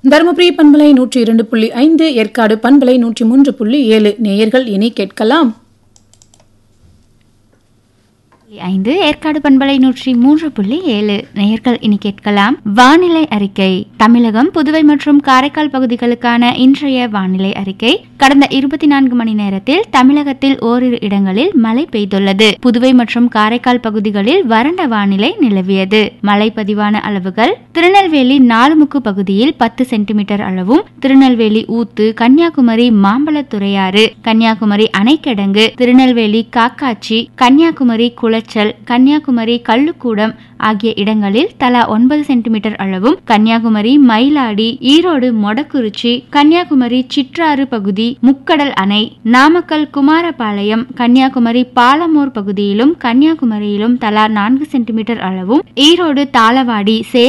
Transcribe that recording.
தருமபுரி பண்பலை நூற்றி இரண்டு புள்ளி ஐந்து ஏற்காடு பண்பலை நூற்றி மூன்று புள்ளி ஏழு நேயர்கள் இனி கேட்கலாம் ஐந்து ஏற்காடு பண்பலை நூற்றி மூன்று புள்ளி ஏழு நேயர்கள் இனி கேட்கலாம் வானிலை அறிக்கை தமிழகம் புதுவை மற்றும் காரைக்கால் பகுதிகளுக்கான இன்றைய வானிலை அறிக்கை கடந்த இருபத்தி நான்கு மணி நேரத்தில் தமிழகத்தில் ஓரிரு இடங்களில் மழை பெய்துள்ளது புதுவை மற்றும் காரைக்கால் பகுதிகளில் வறண்ட வானிலை நிலவியது மழை பதிவான அளவுகள் திருநெல்வேலி நாலுமுக்கு பகுதியில் பத்து சென்டிமீட்டர் அளவும் திருநெல்வேலி ஊத்து கன்னியாகுமரி மாம்பழத்துறையாறு கன்னியாகுமரி அணைக்கடங்கு திருநெல்வேலி காக்காட்சி கன்னியாகுமரி குளச்சல் கன்னியாகுமரி கள்ளுக்கூடம் ஆகிய இடங்களில் தலா ஒன்பது சென்டிமீட்டர் அளவும் கன்னியாகுமரி மயிலாடி ஈரோடு மொடக்குறிச்சி கன்னியாகுமரி சிற்றாறு பகுதி முக்கடல் அணை நாமக்கல் குமாரபாளையம் கன்னியாகுமரி பாலமூர் பகுதியிலும் கன்னியாகுமரியிலும் தலா நான்கு சென்டிமீட்டர் அளவும் ஈரோடு தாளவாடி சே